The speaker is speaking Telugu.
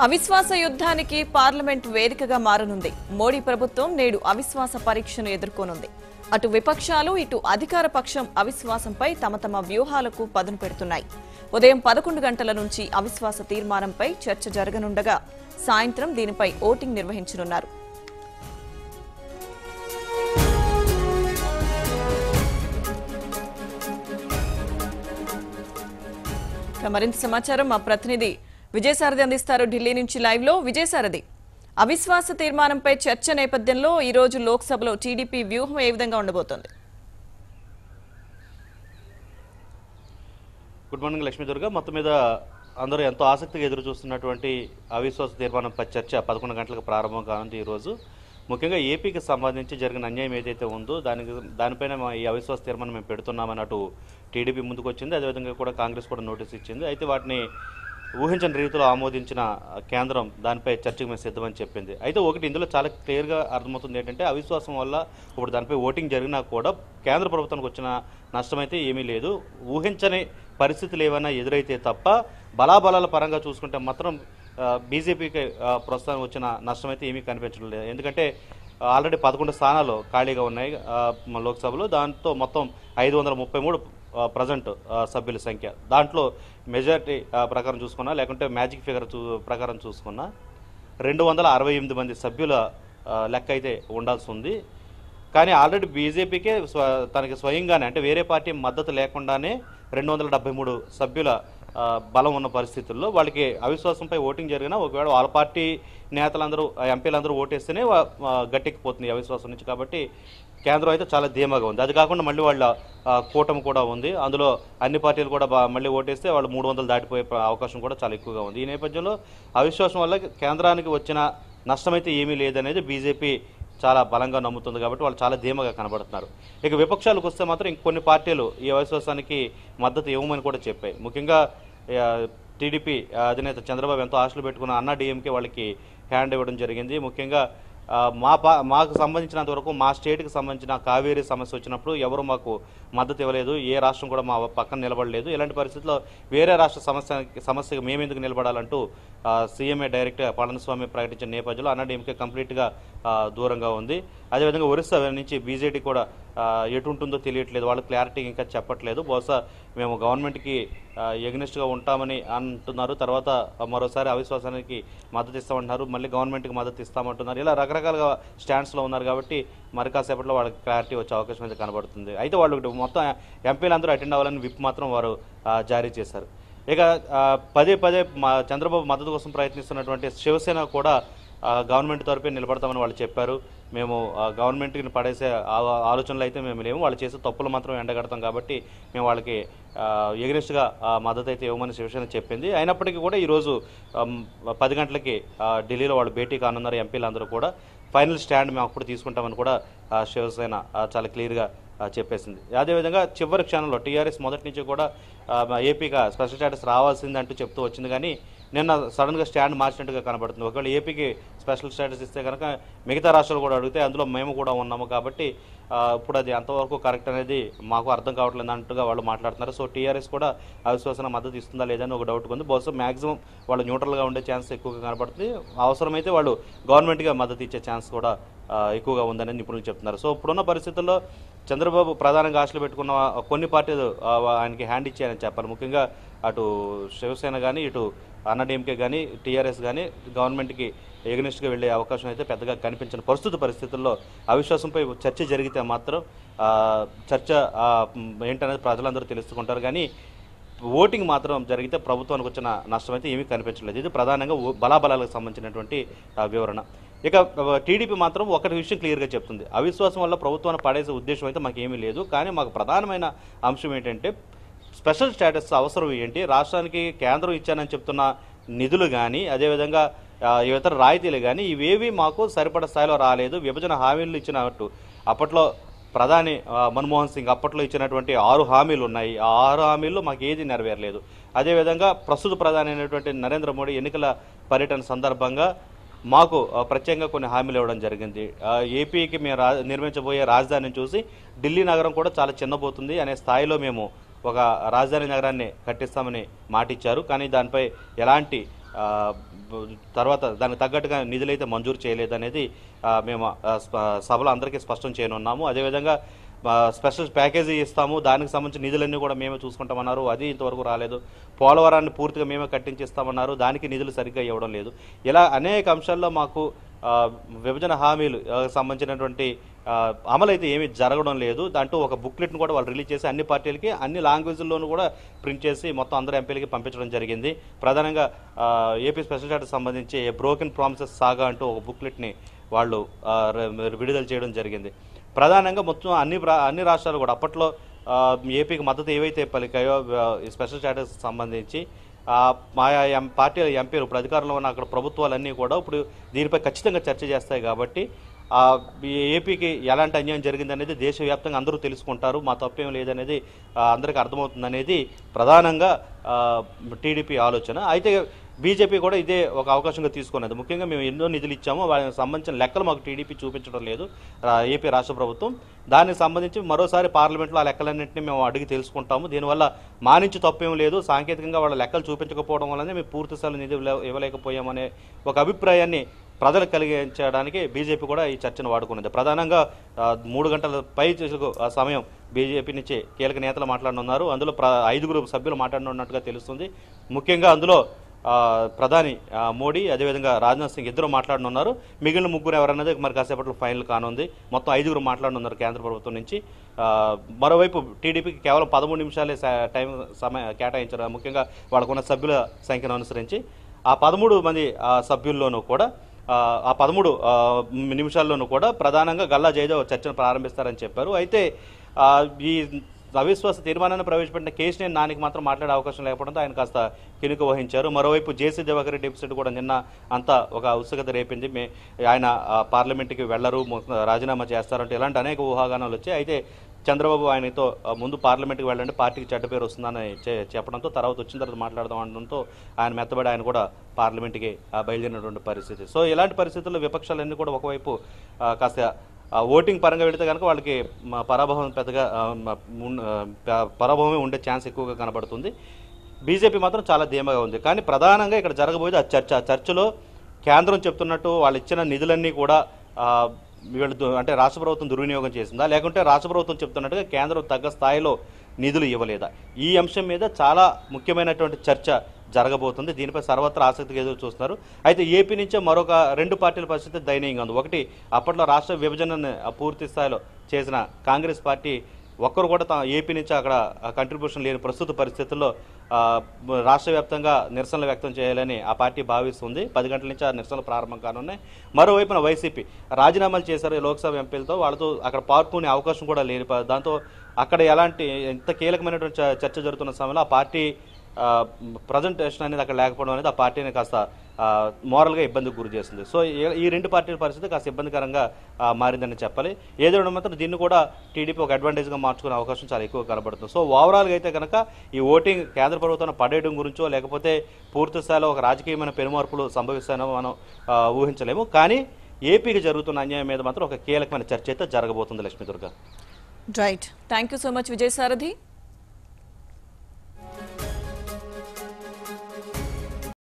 అవిశ్వాస యుద్ధానికి పార్లమెంట్ వేదికగా మారనుంది మోడీ ప్రభుత్వం నేడు అవిశ్వాస పరీక్షను ఎదుర్కొనుంది అటు విపక్షాలు ఇటు అధికార పక్షం అవిశ్వాసంపై తమ తమ వ్యూహాలకు పదును పెడుతున్నాయి ఉదయం పదకొండు గంటల నుంచి అవిశ్వాస తీర్మానంపై చర్చ జరగనుండగా సాయంత్రం దీనిపై ఓటింగ్ నిర్వహించనున్నారు ఇక మరింత సమాచారం మా ప్రతినిధి విజయసారథి అందిస్తారు ఢిల్లీ నుంచి లైవ్ లో విజయసారథి అవిశ్వాస తీర్మానంపై చర్చ నేపథ్యంలో ఈ రోజు లోక్సభలో టీడీపీ వ్యూహం ఏ విధంగా ఉండబోతోంది గుడ్ మార్నింగ్ లక్ష్మీ దుర్గా మొత్తం మీద అందరూ ఎంతో ఆసక్తిగా ఎదురు చూస్తున్నటువంటి అవిశ్వాస తీర్మానంపై చర్చ పదకొండు గంటలకు ప్రారంభం కానుంది ఈరోజు ముఖ్యంగా ఏపీకి సంబంధించి జరిగిన అన్యాయం ఏదైతే ఉందో దానికి దానిపైన మా ఈ అవిశ్వాస తీర్మానం మేము పెడుతున్నామని అటు టీడీపీ ముందుకు వచ్చింది అదేవిధంగా కూడా కాంగ్రెస్ కూడా నోటీస్ ఇచ్చింది అయితే వాటిని ఊహించని రీతిలో ఆమోదించిన కేంద్రం దానిపై చర్చకు మేము సిద్ధమని చెప్పింది అయితే ఒకటి ఇందులో చాలా క్లియర్గా అర్థమవుతుంది ఏంటంటే అవిశ్వాసం వల్ల ఇప్పుడు దానిపై ఓటింగ్ జరిగినా కూడా కేంద్ర ప్రభుత్వానికి వచ్చిన నష్టం అయితే ఏమీ లేదు ఊహించని పరిస్థితులు ఏమైనా ఎదురైతే తప్ప బలాబలాల పరంగా చూసుకుంటే మాత్రం ఆ, బీజేపీకి ఆ, ప్రస్తుతం వచ్చిన నష్టం అయితే ఏమీ కనిపించడం లేదు ఎందుకంటే ఆల్రెడీ పదకొండు స్థానాలు ఖాళీగా ఉన్నాయి ఆ, మన లోక్సభలో దాంతో మొత్తం ఐదు వందల ముప్పై మూడు ప్రజెంట్ సభ్యుల సంఖ్య దాంట్లో మెజారిటీ ప్రకారం చూసుకున్నా లేకుంటే మ్యాజిక్ ఫిగర్ చూ ప్రకారం చూసుకున్నా రెండు వందల అరవై ఎనిమిది మంది సభ్యుల ఆ, లెక్క అయితే ఉండాల్సి ఉంది కానీ ఆల్రెడీ బీజేపీకే స్వ తనకి స్వయంగానే అంటే వేరే పార్టీ మద్దతు లేకుండానే రెండు వందల డెబ్బై మూడు సభ్యుల ఆ, బలం ఉన్న పరిస్థితుల్లో వాళ్ళకి అవిశ్వాసంపై ఓటింగ్ జరిగినా ఒకవేళ వాళ్ళ పార్టీ నేతలందరూ ఆ, ఎంపీలందరూ ఓటేస్తేనే వా- ఆ, గట్టెక్కిపోతుంది ఈ అవిశ్వాసం నుంచి కాబట్టి కేంద్రం అయితే చాలా ధీమాగా ఉంది అది కాకుండా మళ్ళీ వాళ్ళ ఆ, కూటమి కూడా ఉంది అందులో అన్ని పార్టీలు కూడా బా- మళ్ళీ ఓటేస్తే వాళ్ళు మూడు వందలు దాటిపోయే ప్ర- అవకాశం కూడా చాలా ఎక్కువగా ఉంది ఈ నేపథ్యంలో అవిశ్వాసం వల్ల కేంద్రానికి వచ్చిన నష్టమైతే ఏమీ లేదనేది బీజేపీ చాలా బలంగా నమ్ముతుంది కాబట్టి వాళ్ళు చాలా ధీమాగా కనబడుతున్నారు ఇక విపక్షాలకు వస్తే మాత్రం ఇంకొన్ని పార్టీలు ఈ అవిశ్వాసానికి మద్దతు ఇవ్వమని కూడా చెప్పాయి ముఖ్యంగా ఆ, టీడీపీ అధినేత చంద్రబాబు ఎంతో ఆశలు పెట్టుకున్న అన్నా డిఎంకే వాళ్ళకి హ్యాండ్ ఇవ్వడం జరిగింది ముఖ్యంగా ఆ, మా పా మాకు సంబంధించినంత వరకు మా స్టేట్కి సంబంధించిన కావేరీ సమస్య వచ్చినప్పుడు ఎవరు మాకు మద్దతు ఇవ్వలేదు ఏ రాష్ట్రం కూడా మా పక్కన నిలబడలేదు ఇలాంటి పరిస్థితుల్లో వేరే రాష్ట్ర సమస్య సమస్యకు మేమెందుకు నిలబడాలంటూ ఆ, సీఎంఏ డైరెక్ట్ పళనిస్వామి ప్రకటించిన నేపథ్యంలో అన్నాడీఎంకే కంప్లీట్గా ఆ, దూరంగా ఉంది అదేవిధంగా ఒరిస్సా నుంచి బీజేపీ కూడా ఆ, ఎటు ఉంటుందో తెలియట్లేదు వాళ్ళు క్లారిటీ ఇంకా చెప్పట్లేదు బహుశా మేము గవర్నమెంట్కి ఎగ్నెస్ట్గా ఉంటామని అంటున్నారు తర్వాత మరోసారి అవిశ్వాసానికి మద్దతు ఇస్తామంటున్నారు మళ్ళీ గవర్నమెంట్కి మద్దతు ఇస్తామంటున్నారు ఇలా రకరకాలుగా స్టాండ్స్లో ఉన్నారు కాబట్టి మరి కాసేపట్లో వాళ్ళకి క్లారిటీ వచ్చే అవకాశం అయితే కనబడుతుంది అయితే వాళ్ళు మొత్తం ఎంపీలందరూ అటెండ్ అవ్వాలని విప్ మాత్రం వారు ఆ, జారీ చేశారు ఇక ఆ, పదే పదే మా చంద్రబాబు మద్దతు కోసం ప్రయత్నిస్తున్నటువంటి శివసేన కూడా ఆ, గవర్నమెంట్ తరఫే నిలబడతామని వాళ్ళు చెప్పారు మేము ఆ, గవర్నమెంట్కి పడేసే ఆ- ఆలోచనలు అయితే మేము లేవు వాళ్ళు చేసే తప్పులు మాత్రం ఎండగడతాం కాబట్టి మేము వాళ్ళకి ఎగరెస్ట్గా మద్దతు అయితే ఇవ్వమని శివసేన చెప్పింది అయినప్పటికీ కూడా ఈరోజు ఆమ్, పది గంటలకి ఆ, ఢిల్లీలో వాళ్ళు భేటీ కానున్నారు ఎంపీలందరూ కూడా ఫైనల్ స్టాండ్ మేము అప్పుడు తీసుకుంటామని కూడా ఆ, శివసేన ఆ, చాలా క్లియర్గా ఆ, చెప్పేసింది అదేవిధంగా చివరి క్షణంలో టీఆర్ఎస్ మొదటి నుంచి కూడా ఆ, మా ఏపీగా స్పెషల్ స్టేటస్ రావాల్సింది అంటూ చెప్తూ వచ్చింది కానీ నిన్న సడన్గా స్టాండ్ మార్చినట్టుగా కనబడుతుంది ఒకవేళ ఏపీకి స్పెషల్ స్టేటస్ ఇస్తే కనుక మిగతా రాష్ట్రాలు కూడా అడిగితే అందులో మేము కూడా ఉన్నాము కాబట్టి ఆ, ఇప్పుడు అది అంతవరకు కరెక్ట్ అనేది మాకు అర్థం కావట్లేదు అన్నట్టుగా వాళ్ళు మాట్లాడుతున్నారు సో టీఆర్ఎస్ కూడా అవిశ్వాసన మద్దతు ఇస్తుందా లేదని ఒక డౌట్ ఉంది బహుశా మాక్సిమం వాళ్ళు న్యూట్రల్గా ఉండే ఛాన్స్ ఎక్కువగా కనబడుతుంది అవసరమైతే వాళ్ళు గవర్నమెంట్గా మద్దతు ఇచ్చే ఛాన్స్ కూడా ఆ, ఎక్కువగా ఉందని నిపుణులు చెప్తున్నారు సో ఇప్పుడున్న పరిస్థితుల్లో చంద్రబాబు ప్రధానంగా ఆశలు పెట్టుకున్న కొన్ని పార్టీలు ఆ, ఆయనకి హ్యాండ్ ఇచ్చాయని చెప్పాలి ముఖ్యంగా అటు శివసేన కానీ ఇటు అన్నడీఎంకే కానీ టీఆర్ఎస్ కానీ గవర్నమెంట్కి ఎగనిస్ట్గా వెళ్ళే అవకాశం అయితే పెద్దగా కనిపించిన ప్రస్తుత పరిస్థితుల్లో అవిశ్వాసంపై చర్చ జరిగితే మాత్రం ఆ, చర్చ ఆ, మ్, ఏంటనేది ప్రజలందరూ తెలుసుకుంటారు కానీ ఓటింగ్ మాత్రం జరిగితే ప్రభుత్వానికి వచ్చిన నష్టం అయితే ఏమీ కనిపించలేదు ఇది ప్రధానంగా ఓ- బలాబలాలకు సంబంధించినటువంటి ఆ, వివరణ ఇక ఆ, టీడీపీ మాత్రం ఒకటి విషయం క్లియర్గా చెప్తుంది అవిశ్వాసం వల్ల ప్రభుత్వాన్ని పడేసే ఉద్దేశం అయితే మాకు ఏమీ లేదు కానీ మాకు ప్రధానమైన అంశం ఏంటంటే స్పెషల్ స్టేటస్ అవసరం ఏంటి రాష్ట్రానికి కేంద్రం ఇచ్చానని చెప్తున్న నిధులు కానీ అదేవిధంగా ఆ, ఇతర రాయితీలు కానీ ఇవేవి మాకు సరిపడ స్థాయిలో రాలేదు విభజన హామీలు ఇచ్చినట్టు అప్పట్లో ప్రధాని ఆ, మన్మోహన్ సింగ్ అప్పట్లో ఇచ్చినటువంటి ఆరు హామీలు ఉన్నాయి ఆ ఆరు హామీల్లో మాకు ఏది నెరవేరలేదు అదేవిధంగా ప్రస్తుత ప్రధాని అయినటువంటి నరేంద్ర మోడీ ఎన్నికల పర్యటన సందర్భంగా మాకు ఆ, ప్రత్యేకంగా కొన్ని హామీలు ఇవ్వడం జరిగింది ఆ, ఏపీకి మేము రా నిర్మించబోయే రాజధానిని చూసి ఢిల్లీ నగరం కూడా చాలా చిన్నబోతుంది అనే స్థాయిలో మేము ఒక రాజధాని నగరాన్ని కట్టిస్తామని మాటిచ్చారు కానీ దానిపై ఎలాంటి ఆ, తర్వాత దానికి తగ్గట్టుగా నిధులైతే మంజూరు చేయలేదనేది ఆ, మేము ఆ, స్ప- సభలో అందరికీ స్పష్టం చేయనున్నాము అదేవిధంగా ఆ, స్పెషల్ ప్యాకేజీ ఇస్తాము దానికి సంబంధించిన నిధులన్నీ కూడా మేమే చూసుకుంటామన్నారు అది ఇంతవరకు రాలేదు పోలవరాన్ని పూర్తిగా మేమే కట్టించిస్తామన్నారు దానికి నిధులు సరిగ్గా ఇవ్వడం లేదు ఇలా అనేక అంశాల్లో మాకు ఆ, విభజన హామీలు ఆ, సంబంధించినటువంటి ఆ, అమలు అయితే ఏమీ జరగడం లేదు దాంట్లో ఒక బుక్లెట్ను కూడా వాళ్ళు రిలీజ్ చేసి అన్ని పార్టీలకి అన్ని లాంగ్వేజ్ల్లోనూ కూడా ప్రింట్ చేసి మొత్తం అందరు ఎంపీలకి పంపించడం జరిగింది ప్రధానంగా ఆ, ఏపీ స్పెషల్ స్టాటస్ సంబంధించి బ్రోకెన్ ప్రామిసెస్ సాగా అంటూ ఒక బుక్లెట్ని వాళ్ళు ఆ, ర- విడుదల చేయడం జరిగింది ప్రధానంగా మొత్తం అన్ని ప్రా- అన్ని రాష్ట్రాలు కూడా అప్పట్లో ఆ, ఏపీకి మద్దతు ఏవైతే పలికాయో ఆ, ఈ స్పెషల్ స్టాటస్ సంబంధించి ఆ, మా ఎం పార్టీల ఎంపీలు ఇప్పుడు అధికారంలో ఉన్న అక్కడ ప్రభుత్వాలన్నీ కూడా ఇప్పుడు దీనిపై ఖచ్చితంగా చర్చ చేస్తాయి కాబట్టి ఆ, ఈ ఏపీకి ఎలాంటి అన్యాయం జరిగింది అనేది దేశవ్యాప్తంగా అందరూ తెలుసుకుంటారు మా తప్పేం లేదనేది ఆ, అందరికీ అర్థమవుతుంది అనేది ప్రధానంగా టీడీపీ ఆలోచన అయితే బీజేపీ కూడా ఇదే ఒక అవకాశంగా తీసుకున్నది ముఖ్యంగా మేము ఎన్నో నిధులు ఇచ్చామో వాటికి సంబంధించిన లెక్కలు మాకు టీడీపీ చూపించడం లేదు ఆ, ఏపీ రాష్ట్ర ప్రభుత్వం దానికి సంబంధించి మరోసారి పార్లమెంట్లో ఆ లెక్కలన్నింటినీ మేము అడిగి తెలుసుకుంటాము దీనివల్ల మా నుంచి తప్పేం లేదు సాంకేతికంగా వాళ్ళ లెక్కలు చూపించకపోవడం వల్లనే మేము పూర్తి స్థాయి నిధులు ఇవ్వలేకపోయామనే ఒక అభిప్రాయాన్ని ప్రజలకు కలిగించడానికి బీజేపీ కూడా ఈ చర్చను వాడుకున్నది ప్రధానంగా ఆ, మూడు గంటల పై చేసుకు ఆ సమయం బీజేపీ నుంచి కీలక నేతలు మాట్లాడనున్నారు అందులో ప్ర ఐదుగురు సభ్యులు మాట్లాడనున్నట్టుగా తెలుస్తుంది ముఖ్యంగా అందులో ఆ, ప్రధాని ఆ, మోడీ అదేవిధంగా రాజ్నాథ్ సింగ్ ఇద్దరు మాట్లాడనున్నారు మిగిలిన ముగ్గురు ఎవరన్నది మరి కాసేపట్లో ఫైనల్ కానుంది మొత్తం ఐదుగురు మాట్లాడనున్నారు కేంద్ర ప్రభుత్వం నుంచి ఆ, మరోవైపు టీడీపీకి కేవలం పదమూడు నిమిషాలే స- టైం సమయం కేటాయించారు ముఖ్యంగా వాళ్ళకున్న సభ్యుల సంఖ్యను అనుసరించి ఆ పదమూడు మంది ఆ, సభ్యుల్లోనూ కూడా ఆ, ఆ పదమూడు ఆ, నిమిషాల్లోనూ కూడా ప్రధానంగా గల్లా జయదేవ్ చర్చను ప్రారంభిస్తారని చెప్పారు అయితే ఆ, ఈ అవిశ్వాస తీర్మానాన్ని ప్రవేశపెట్టిన కేసీఆర్ నానికి మాత్రం మాట్లాడే అవకాశం లేకపోవడంతో ఆయన కాస్త కినుక వహించారు మరోవైపు జేసీ దివాకర్ రెడ్డి ఎపిసోడ్ కూడా నిన్న అంతా ఒక ఉత్సుకత రేపింది మే ఆయన ఆ, పార్లమెంట్కి వెళ్లరు మొ- రాజీనామా చేస్తారంటే ఇలాంటి అనేక ఊహాగానాలు వచ్చాయి అయితే చంద్రబాబు ఆయనతో ఆ, ముందు పార్లమెంట్కి వెళ్ళండి పార్టీకి చెడ్డ పేరు వస్తుందని చె- చెప్పడంతో తర్వాత వచ్చిన తర్వాత మాట్లాడదాం అనడంతో ఆయన మెత్తబడి ఆయన కూడా పార్లమెంట్కి ఆ, బయలుదేరినటువంటి పరిస్థితి సో ఇలాంటి పరిస్థితుల్లో విపక్షాలన్నీ కూడా ఒకవైపు ఆ, కాస్త ఆ, ఓటింగ్ పరంగా వెళితే కనుక వాళ్ళకి మ, పరాభవం పెద్దగా ఆ, మ, ఉన్- ఆ, ప- పరాభవమే ఉండే ఛాన్స్ ఎక్కువగా కనబడుతుంది బీజేపీ మాత్రం చాలా ధీమాగా ఉంది కానీ ప్రధానంగా ఇక్కడ జరగబోయేది ఆ చర్చ ఆ చర్చలో కేంద్రం చెప్తున్నట్టు వాళ్ళు ఇచ్చిన నిధులన్నీ కూడా ఆ, వీళ్ళు దు- అంటే రాష్ట్ర ప్రభుత్వం దుర్వినియోగం చేసిందా లేకుంటే రాష్ట్ర ప్రభుత్వం చెప్తున్నట్టుగా కేంద్రం తగ్గ స్థాయిలో నిధులు ఇవ్వలేదా ఈ అంశం మీద చాలా ముఖ్యమైనటువంటి చర్చ జరగబోతుంది దీనిపై సర్వత్రా ఆసక్తిగా ఎదురు చూస్తున్నారు అయితే ఏపీ నుంచే మరొక రెండు పార్టీల పరిస్థితి దయనీయంగా ఉంది ఒకటి అప్పట్లో రాష్ట్ర విభజనను ఆ, పూర్తి స్థాయిలో చేసిన కాంగ్రెస్ పార్టీ ఒక్కరు కూడా తమ ఏపీ నుంచి అక్కడ కంట్రిబ్యూషన్ లేని ప్రస్తుత పరిస్థితుల్లో ఆ, రాష్ట్ర వ్యాప్తంగా నిరసనలు వ్యక్తం చేయాలని ఆ పార్టీ భావిస్తుంది పది గంటల నుంచి ఆ నిరసనలు ప్రారంభం కానున్నాయి మరోవైపున వైసీపీ రాజీనామాలు చేశారు ఈ లోక్సభ ఎంపీలతో వాళ్ళతో అక్కడ పాల్గొనే అవకాశం కూడా లేని ప- దాంతో అక్కడ ఎలాంటి ఎంత కీలకమైనటువంటి చ- చర్చ జరుగుతున్న సమయంలో ఆ పార్టీ ప్రజెంటేషన్ అనేది అక్కడ లేకపోవడం అనేది ఆ పార్టీని కాస్త ఆ, మోరల్గా ఇబ్బందికి గురి చేస్తుంది సో ఈ- ఈ రెండు పార్టీల పరిస్థితి కాస్త ఇబ్బందికరంగా ఆ, మారిందని చెప్పాలి ఏదైనా మాత్రం దీన్ని కూడా టీడీపీ ఒక అడ్వాంటేజ్గా మార్చుకునే అవకాశం చాలా ఎక్కువ కనబడుతుంది సో ఓవరాల్గా అయితే కనుక ఈ ఓటింగ్ కేంద్ర ప్రభుత్వం పడేయడం గురించో లేకపోతే పూర్తి స్థాయిలో ఒక రాజకీయమైన పెనుమార్పులు సంభవిస్తాయనో మనం ఆ, ఊహించలేము కానీ ఏపీకి జరుగుతున్న అన్యాయం మీద మాత్రం ఒక కీలకమైన చర్చ అయితే జరగబోతుంది Lakshmi Durga right thank you so much Vijay Sarathi